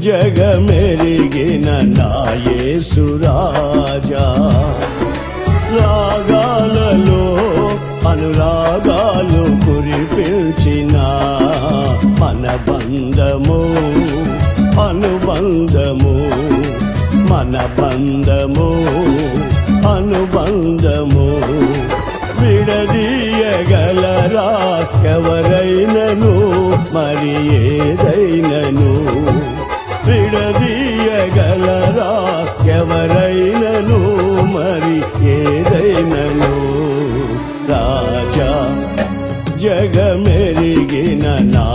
జగమెరిగిన నాయసురాజా రాగాలలో అనురాగాలు కురిపించిన మన బంధము అనుబంధము మన బంధము అనుబంధము విడదీయగలరా ఎవరైనను మరి ఏదైనను విడదీయగలరా ఎవరైనను మరి ఏదైనను రాజా జగమెరిగిన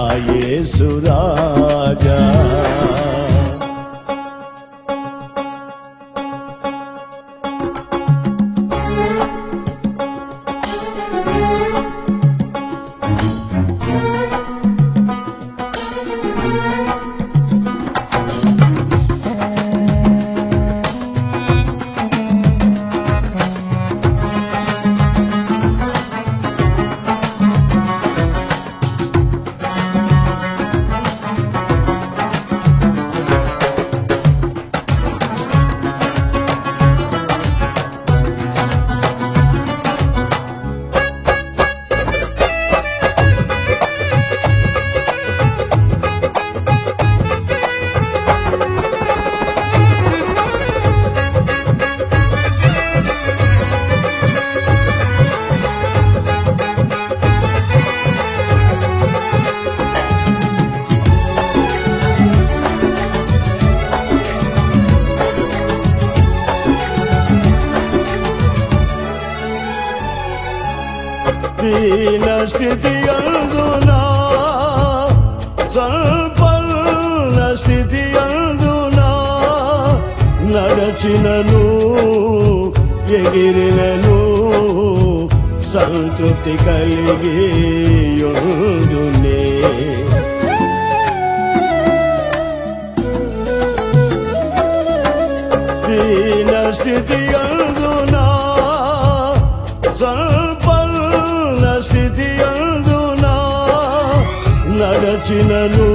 నాయసురాజా దీన స్థితి అందునా సంపన్న స్థితి అందునా నడచినను ఎగిరినను సంతృప్తి కలిగి యుందునే దీన స్థితి అందునా సంపన్న స్థితి అందునా నడచినను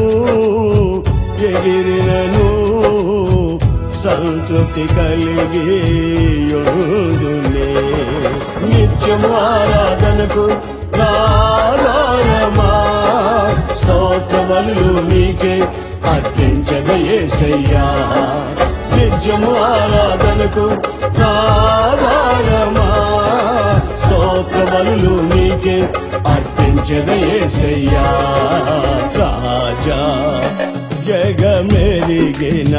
ఎగిరినను సంతృప్తి కలిగి యుందునే నిత్యము ఆరాధనకు నారాయణమా స్తోత్రములు నీకే అర్పించదయేసయ్యా నిత్యము ఆరాధనకు నారాయణమా స్తోత్రములు నీకే అర్పించదయేసయ్యా రాజా జగమెరిగిన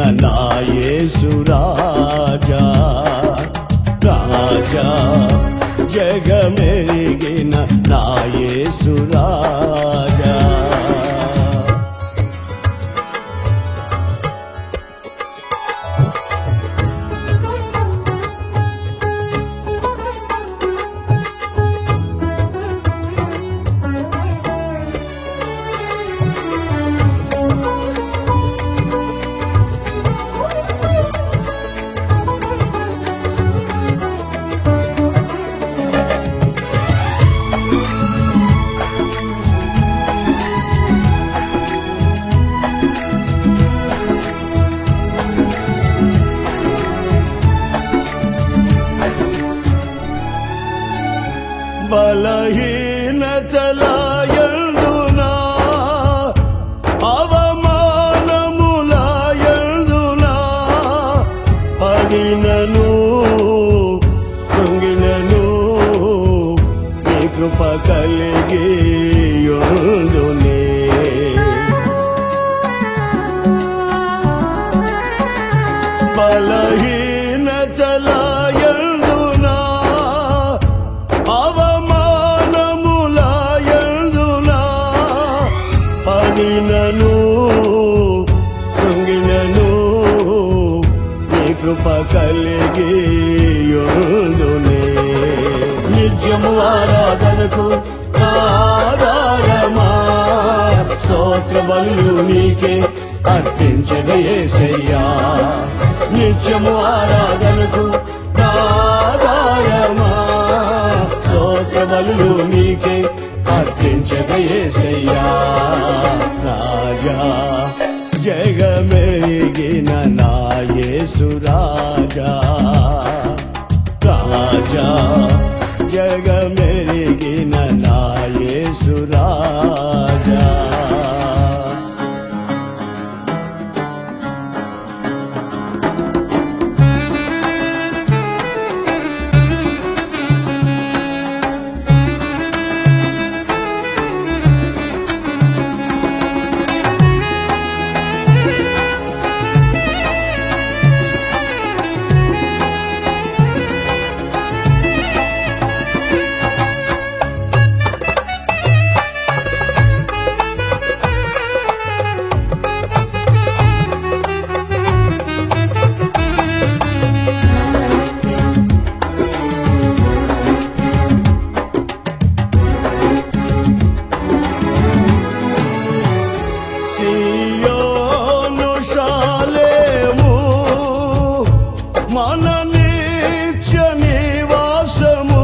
నాయసురాజా రాజా జగమెరిగిన నాయసురాజా బలహీనతలాయందునా అవమానములాయందునా పడినను కృంగినను నీ కృప కలిగి యుందునే బలహీనతలాయందునా అవమానములాయందునా పడినను కృంగినను నీ కృప కలిగి యుందునే నిత్యము ఆరాధనకు ఆధారమా స్తోత్రములు నీకే అర్పించదయేసయ్యా నిత్యము ఆరాధనకు ఆధారమా స్తోత్రములు నీకే అర్పించదయేసయ్యా రాజా జగమెరిగిన నా యేసు రాజా రాజా జగమెరిగిన నా యేసు రాజా సియోను శాలేము మన నిత్య నివాసము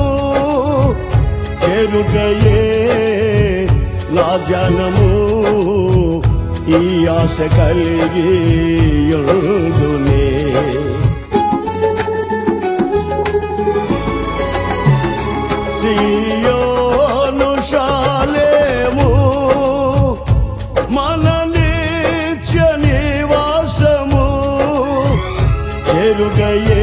చెరుకయే నా జనము ఈ ఆశ కలిగి యుందునే సియోను శాలేము మన నిత్య నివాసము చెరుగయే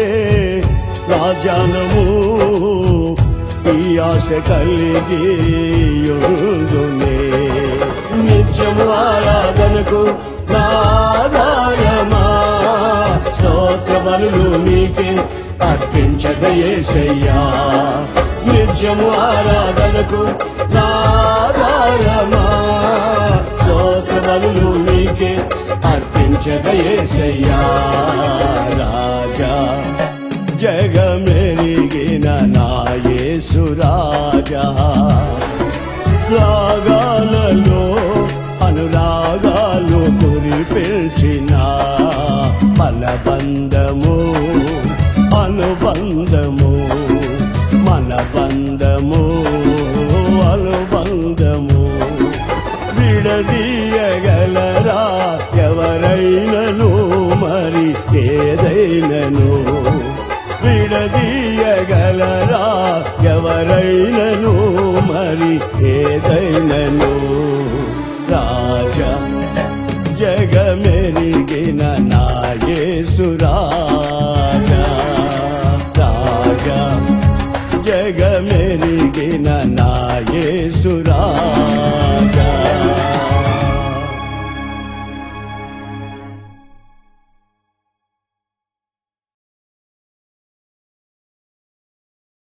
రాజానము ఈ ఆశ కలిగి యుందునే నిత్యము ఆరాధనకు నాదారమా స్తోత్ర బలులు నీకే అర్పించదయేసయ్యా నిత్యము ఆరాధనకు నాదారమా స్తోత్ర బలులు నీకే అర్పించదయేసయ్యా రాజా జగమెరిగిన నా యేసు రాజా రాగాలలో అనురాగాలు కురిపించిన మలబంధము అనుబంధము మన బంధము అనుబంధము విడదీయగలరా ఎవరైనను మరి ఏదైనను విడదీయగలరా ఎవరైనను మరి ఏదైనను రాజా జగమెరిగిన నా యేసు రాజా రాజా జగమెరిగిన నా యేసు రాజా